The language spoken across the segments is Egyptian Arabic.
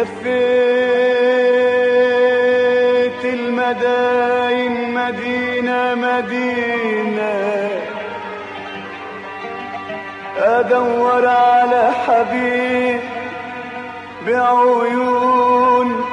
لفيت المداين مدينة مدينة أدور على حبيب بعيون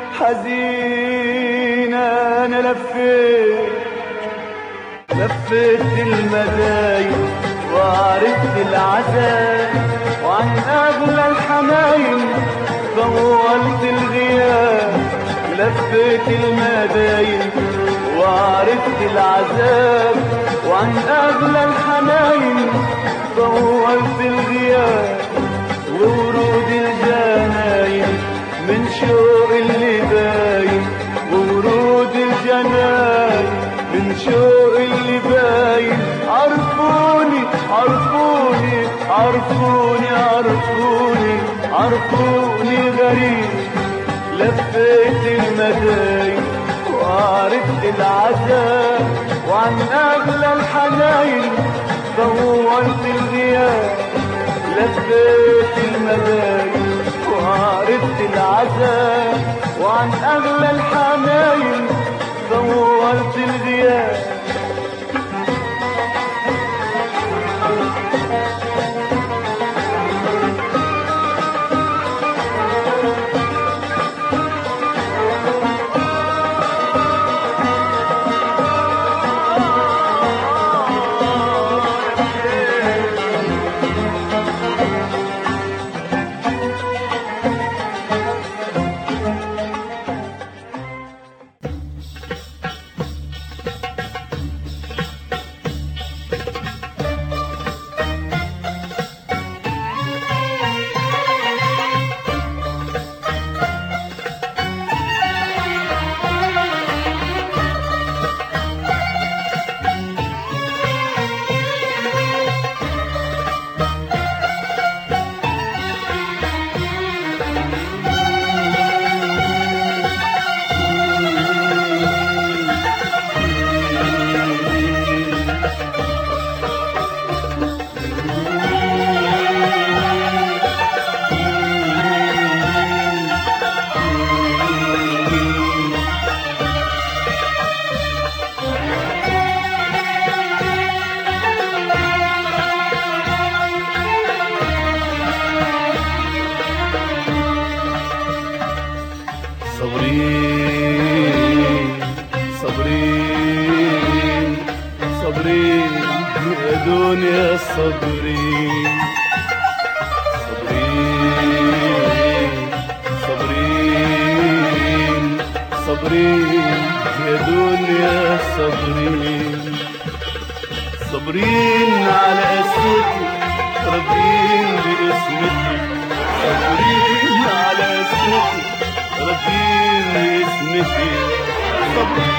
حزينة أنا لفيت لفيت المداين وعرفت العذاب وعن أغلى الحناين طولت الغياب لفيت المداين وعرفت العذاب وعن أغلى الحناين طولت الغياب وورود الجناين من شوق اللي باين وورود الجناين من شوق اللي باين عرفوني عرفوني عرفوني عرفوني عرفوني غريب لفيت المداين وعرفت العذاب وعن أغلى الحناين طولت الغياب لفيت المداين وعرفت العذاب وعن أغلى الحناين طولت الغياب صابرين صابرين يا دنيا صابرين صابرين صابرين صابرين يا دنيا صابرين صابرين على قسوتي راضيين باسمتي صابرين على قسوتي راضيين باسمتي صابرين